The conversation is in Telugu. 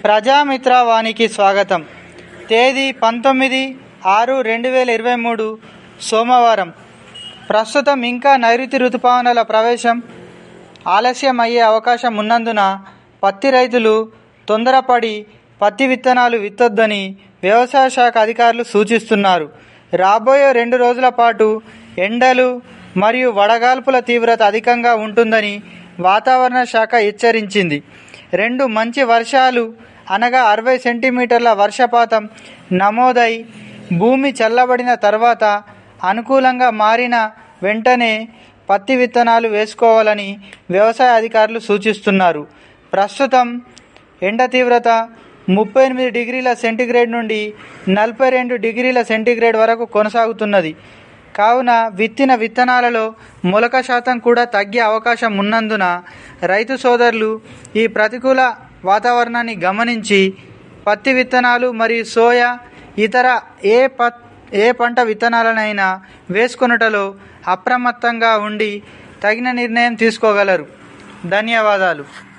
ప్రజామిత్ర వానికి స్వాగతం తేదీ పంతొమ్మిది ఆరు రెండు వేల ఇరవై మూడు సోమవారం ప్రస్తుతం ఇంకా నైరుతి ఋతుపవనాల ప్రవేశం ఆలస్యం అయ్యే అవకాశం ఉన్నందున పత్తి రైతులు తొందరపడి పత్తి విత్తనాలు విత్తొద్దని వ్యవసాయ శాఖ అధికారులు సూచిస్తున్నారు రాబోయే రెండు రోజుల పాటు ఎండలు మరియు వడగాల్పుల తీవ్రత అధికంగా ఉంటుందని వాతావరణ శాఖ హెచ్చరించింది రెండు మంచి వర్షాలు అనగా అరవై సెంటీమీటర్ల వర్షపాతం నమోదై భూమి చల్లబడిన తర్వాత అనుకూలంగా మారిన వెంటనే పత్తి విత్తనాలు వేసుకోవాలని వ్యవసాయ అధికారులు సూచిస్తున్నారు ప్రస్తుతం ఎండ తీవ్రత ముప్పై ఎనిమిది డిగ్రీల సెంటీగ్రేడ్ నుండి నలభై రెండు డిగ్రీల సెంటీగ్రేడ్ వరకు కొనసాగుతున్నది కావున విత్తిన విత్తనాలలో మొలక శాతం కూడా తగ్గే అవకాశం ఉన్నందున రైతు సోదరులు ఈ ప్రతికూల వాతావరణాన్ని గమనించి పత్తి విత్తనాలు మరియు సోయా ఇతర ఏ పత్ ఏ పంట విత్తనాలనైనా వేసుకొనుటలో అప్రమత్తంగా ఉండి తగిన నిర్ణయం తీసుకోగలరు ధన్యవాదాలు